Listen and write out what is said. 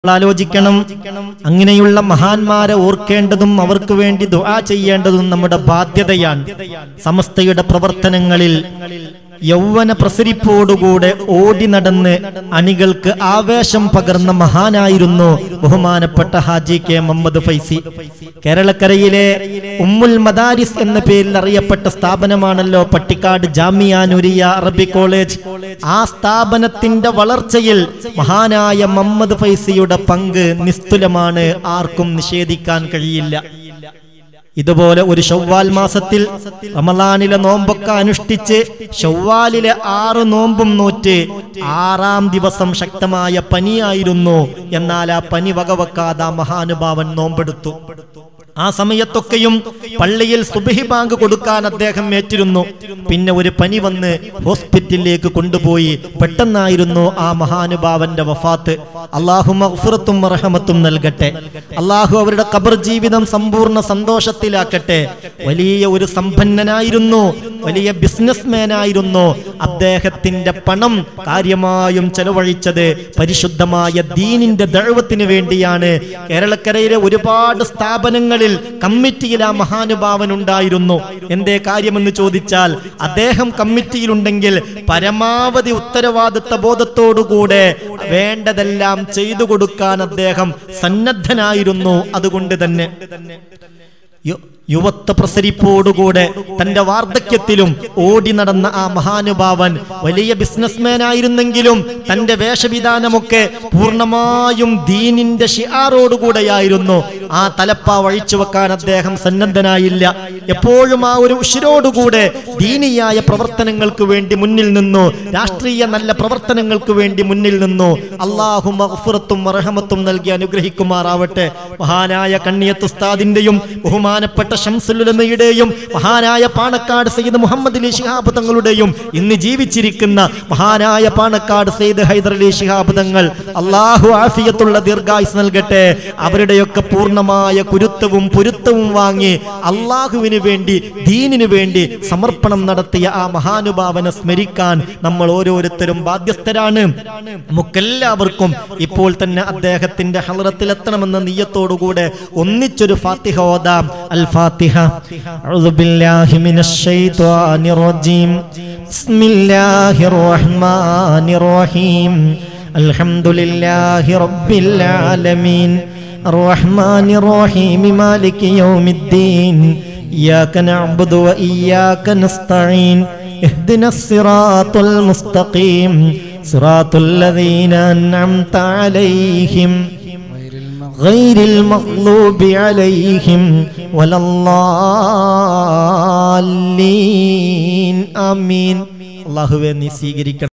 നമ്മൾ ആലോചിക്കണം അങ്ങനെയുള്ള മഹാന്മാരെ ഓർക്കേണ്ടതും അവർക്ക് വേണ്ടി ദുആ ചെയ്യേണ്ടതും നമ്മുടെ ബാധ്യതയാണ് സമസ്തയുടെ പ്രവർത്തനങ്ങളിൽ യൗവന പ്രസരിപ്പോടുകൂടെ ഓടി നടന്ന് അണികൾക്ക് ആവേശം പകർന്ന മഹാനായിരുന്നു ബഹുമാനപ്പെട്ട ഹാജി കെ മുഹമ്മദ് ഫൈസി കേരളക്കരയിലെ ഉമ്മുൽ മദാരിസ് എന്ന പേരിൽ അറിയപ്പെട്ട സ്ഥാപനമാണല്ലോ പട്ടിക്കാട് ജാമിയ നുരിയ അറബി കോളേജ് ആ സ്ഥാപനത്തിന്റെ വളർച്ചയിൽ മഹാനായ മുഹമ്മദ് ഫൈസിയുടെ പങ്ക് നിസ്തുലമാണ് ആർക്കും നിഷേധിക്കാൻ കഴിയില്ല ഇതുപോലെ ഒരു ഷവ്വാൽ മാസത്തിൽ റമലാനിലെ നോമ്പൊക്കെ അനുഷ്ഠിച്ച് ഷവ്വാലിലെ ആറ് നോമ്പും നോറ്റ് ആറാം ദിവസം ശക്തമായ പനിയായിരുന്നു എന്നാൽ ആ പനി വകവെക്കാതെ ആ മഹാനുഭാവൻ നോമ്പെടുത്തു ആ സമയത്തൊക്കെയും പള്ളിയിൽ സുബഹി ബാങ്ക് കൊടുക്കാൻ അദ്ദേഹം ഏറ്റിരുന്നു പിന്നെ ഒരു പനി വന്ന് ഹോസ്പിറ്റലിലേക്ക് കൊണ്ടുപോയി പെട്ടെന്നായിരുന്നു ആ മഹാനുഭാവന്റെ വഫാത്ത് അള്ളാഹു മഹ്ഫുറത്തും റഹമത്തും നൽകട്ടെ അള്ളാഹു അവരുടെ ഖബർ ജീവിതം സമ്പൂർണ്ണ സന്തോഷത്തിലാക്കട്ടെ വലിയ ഒരു സമ്പന്നനായിരുന്നു വലിയ ബിസിനസ്മാൻ ആയിരുന്നു അദ്ദേഹത്തിന്റെ പണം കാര്യമായും ചെലവഴിച്ചത് പരിശുദ്ധമായ ദീനിന്റെ ദഴവത്തിന് വേണ്ടിയാണ് കേരളക്കരയിലെ ഒരുപാട് സ്ഥാപനങ്ങളിൽ കമ്മിറ്റിയിൽ ആ മഹാനുഭാവൻ ഉണ്ടായിരുന്നു എന്തേ കാര്യമെന്ന് ചോദിച്ചാൽ അദ്ദേഹം കമ്മിറ്റിയിലുണ്ടെങ്കിൽ പരമാവധി ഉത്തരവാദിത്ത ബോധത്തോടുകൂടെ വേണ്ടതെല്ലാം ചെയ്തു കൊടുക്കാൻ അദ്ദേഹം സന്നദ്ധനായിരുന്നു അതുകൊണ്ട് തന്നെ യു- യുവത്വ പ്രസരിപ്പോടുകൂടെ തന്റെ വാർദ്ധക്യത്തിലും ഓടി നടന്ന ആ മഹാനുഭാവൻ വലിയ ബിസിനസ്മാൻ ആയിരുന്നെങ്കിലും തന്റെ വേഷവിധാനമൊക്കെ പൂർണ്ണമായും ദീനിന്റെ ഷിയാറോടുകൂടെയായിരുന്നു ആ തലപ്പ വഴിച്ചു വെക്കാൻ അദ്ദേഹം സന്നദ്ധനായില്ല എപ്പോഴും ആ ഒരു ഉഷിരോടുകൂടെ ദീനിയായ പ്രവർത്തനങ്ങൾക്ക് വേണ്ടി മുന്നിൽ നിന്നു രാഷ്ട്രീയ നല്ല പ്രവർത്തനങ്ങൾക്ക് വേണ്ടി മുന്നിൽ നിന്നു അള്ളാഹു മഹ്ഫുറത്തും റഹമത്തും നൽകി അനുഗ്രഹിക്കുമാറാവട്ടെ മഹാനായ കണ്ണിയത്ത് ഉസ്താദിന്റെയും ബഹുമാനപ്പെട്ട ഷംസുലുലമയുടെയും മഹാനായ പാണക്കാട് സയ്യിദ് മുഹമ്മദ് അലി ശിഹാബ് തങ്ങളുടെയും ഇന്ന് ജീവിച്ചിരിക്കുന്ന മഹാനായ പാണക്കാട് സയ്യിദ് ഹൈദർ അലി ശിഹാബ് തങ്ങൾ അള്ളാഹു ആഫിയത്തുള്ള ദീർഘായുസ് നൽകട്ടെ അവരുടെയൊക്കെ പൂർണ്ണമായ കുരുത്തവും പൊരുത്തവും വാങ്ങി അള്ളാഹുവിന് വേണ്ടി ദീനിനു വേണ്ടി സമർപ്പണം നടത്തിയ ആ മഹാനുഭാവനെ സ്മരിക്കാൻ നമ്മൾ ഓരോരുത്തരും ബാധ്യസ്ഥരാണ് നമുക്കെല്ലാവർക്കും ഇപ്പോൾ തന്നെ അദ്ദേഹത്തിന്റെ ഹലറത്തിലെത്തണമെന്ന നീയത്തോടുകൂടെ ഒന്നിച്ചൊരു ഫാത്തിഹ ഓതാം അൽ ഫാത്തിഹ അഊദു ബില്ലാഹി മിനശ് ശൈത്വാനിർ റജീം ബിസ്മില്ലാഹിർ റഹ്മാനിർ റഹീം അൽഹംദുലില്ലാഹി റബ്ബിൽ ആലമീൻ الرحمن الرحيم مالك يوم الدين إياك نعبد وإياك نستعين اهدنا الصراط المستقيم صراط الذين أنعمت عليهم غير المغلوب عليهم ولا الضالين آمين الله നീ സ്വീകരിക്കണം